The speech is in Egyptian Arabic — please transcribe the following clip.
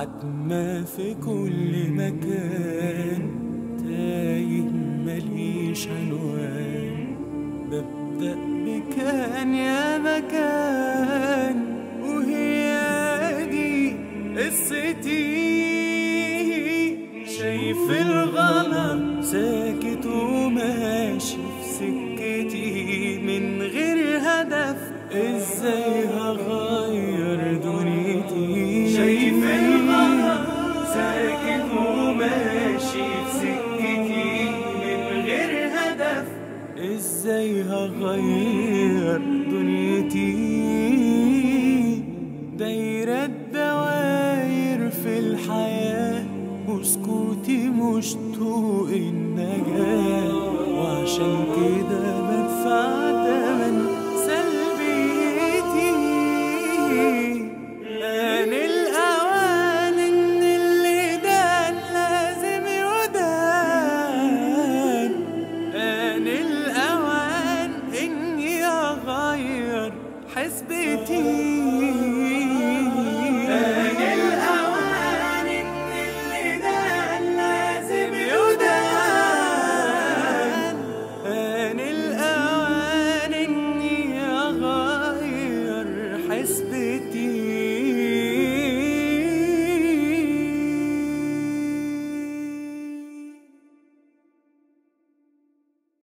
عتمة في كل مكان تايه مليش عنوان ببدأ بكان يا مكان وهي دي قصتي شايف الغلط ساكت وماشي في سكتي من غير هدف ازاي هغير دنيتي شايف الغلط ساكت وماشي في سكتي من غير هدف ازاي هغير دنيتي دايرة دواير في الحياة وسكوتي مش طوق النجاة وعشان كده بدفع تمن سلبيتي آن الأوان إن اللي دان لازم يدان آن الأوان إني أغير حسب